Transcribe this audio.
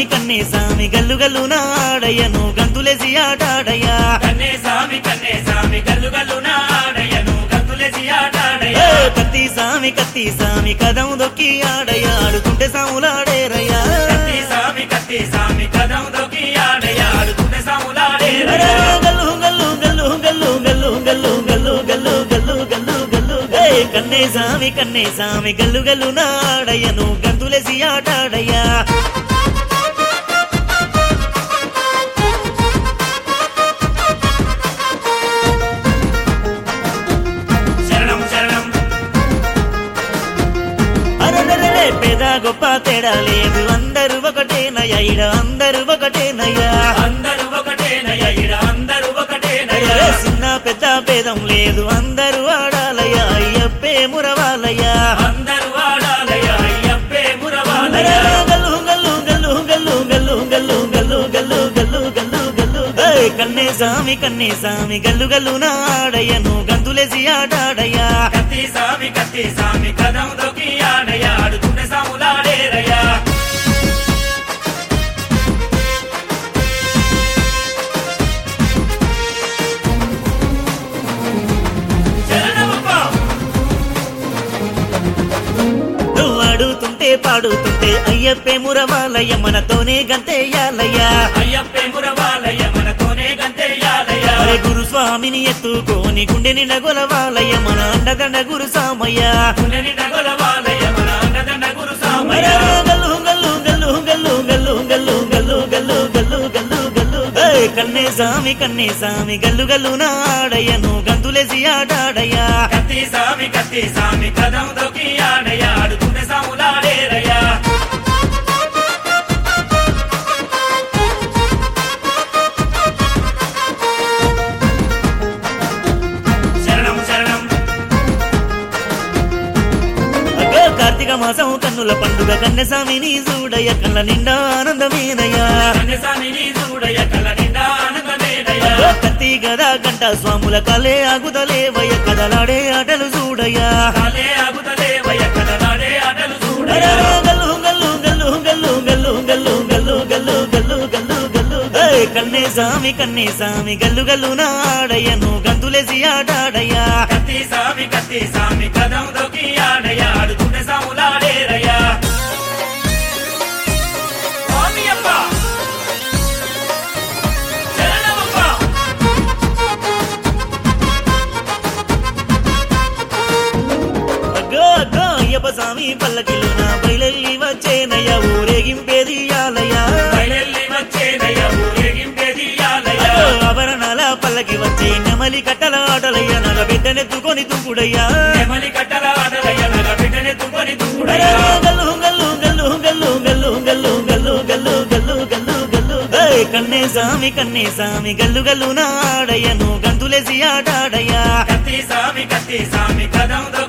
సామి కన్నే సామి గల్లు గల్లు నాడయ్యను గంతులేసి ఆటాడయ్యా కన్నే సామి కన్నే సామి గల్లు గల్లు నాడయ్యను గంతులేసి ఏ, ఆటాడయ్యా కత్తి సామి కత్తి సామి కదం దొక్కి ఆడయ్యా ఆడుతుంటే సాములాడేరయ్యా కత్తి సామి కత్తి సామి కదం దొక్కి ఆడయ్యా ఆడుతుంటే అరే, సాములాడేరయ్యా గల్లు గల్లు గల్లు గల్లు గల్లు గల్లు గల్లు గల్లు గల్లు గల్లు గల్లు ఏ, కన్నే సామి కన్నే సామి గల్లు గల్లు నాడయ్యను గంతులేసి ఆటాడయ్యా శరణం శరణం అరదరలే పేద గొప్ప తేడా లేదు అందరూ ఒకటేనయ్యా ఇడ అందరూ ఒకటేనయ్యా అందరూ ఒకటేనయ్యా ఇడ అందరూ ఒకటేనయ్యా అరే, చిన్న పెద్ద భేదం లేదు అందరూ ఆడాలయ్యా అయ్యప్పే మురవాలయ్యా అందరూ ఆడాలయ్యా అయ్యప్పే అరే, మురవాలయ్యా గల్లు గల్లు గల్లు గల్లు గల్లు గల్లు గల్లు గల్లు గల్లు గల్లు గల్లు ఏయ్, కన్నే సామి కన్నే సామి గల్లు గల్లు నాడయ్యను గంతులేసి ఆడాడయ్యా కత్తి సామి కత్తి సామి కదం దొక్కి ఆడయ్యా ఆడుతుంటే సాములాడేరయ్యా శరణమప్ప నువ్వు ఆడుతుంటే పాడుతుంటే అయ్యప్పే మురవాలయ్య మనతోనే గంతేయాలయ్యా అయ్యప్పే మురవాలయ్య మనతోనే గంతేయాలయ్య అరే గురుస్వామిని ఎత్తుకోని గుండె నిండా గొలవాలయ్య మన అండదండ గురు సామయ్య పునని నగలవాలయ్య మన అన్నదండ గురు సామయ్య గల్లు గల్లు గల్లు గల్లు గల్లు గల్లు గల్లు గల్లు గల్లు గల్లు గల్లు ఏయ్, కన్నే సామి కన్నే సామి గల్లు గల్లు నాడయ్యను గంతులేసి ఆడాడయ్యా కత్తి సామి కత్తి సామి కదం దొక్కి ఆడయ్య ఆడుతుంటే సాములాడేరయ్యా శరణం శరణం అగ్గో కార్తీక మాసం కన్నుల పండుగ కన్నె సామిని చూడయ్య కళ్ళ నిండా ఆనందమేనయ్యా కన్యసామిని చూడయ్య కళ్ళ నిండా ఆనందమేనయ్య అగ్గో కత్తి గదా గంట స్వాముల కలే ఆగుదలేవయ్య కదలాడే ఆటలు చూడయ్యా కాలే ఆగుతలేవయ్య కదలాడే ఆటలు చూడయ్య గల్లు గల్లు గల్లు గల్లు గల్లు గల్లు గల్లు గల్లు గల్లు గల్లు గల్లు ఏయ్, కన్నే సామి కన్నే సామి గల్లు గల్లు నాడయ్యను గంతులేసి ఆడాడయ్యా కత్తి సామి కత్తి సామి కదం దొక్కి ఆడయ్య ఆడుతుంటే సాములాడేరయ్యా స్వామియప్ప శరణమప్ప అగ్గో అగ్గో అయ్యప్ప స్వామి పల్లకిలో నా బయలెల్లి వచ్చేనయ్య ఊరేగింపేది ఆలయ్యా బయలెల్లి వచ్చేనయ్య ఊరేగింపేదియాలయ్య అగ్గో ఆభరణాల పల్లకి వచ్చే నెమలి కట్టల ఆటలయ్య నగ బిడ్డనెత్తుకొని తుంకుడయ్యా నెమలి కట్టల ఆడలయ్య నగ బిడ్డనెత్తుకొని అరే, తుంగుడయ్య గల్లు గల్లు గల్లు గల్లు గల్లు గల్లు గల్లు గల్లు గల్లు గల్లు గల్లు ఏయ్, కన్నే సామి కన్నే సామి గల్లు గల్లు నాడయ్యను గంతులేసి ఆడాడయ్యా కత్తి సామి కత్తి సామి కదం దొక్కి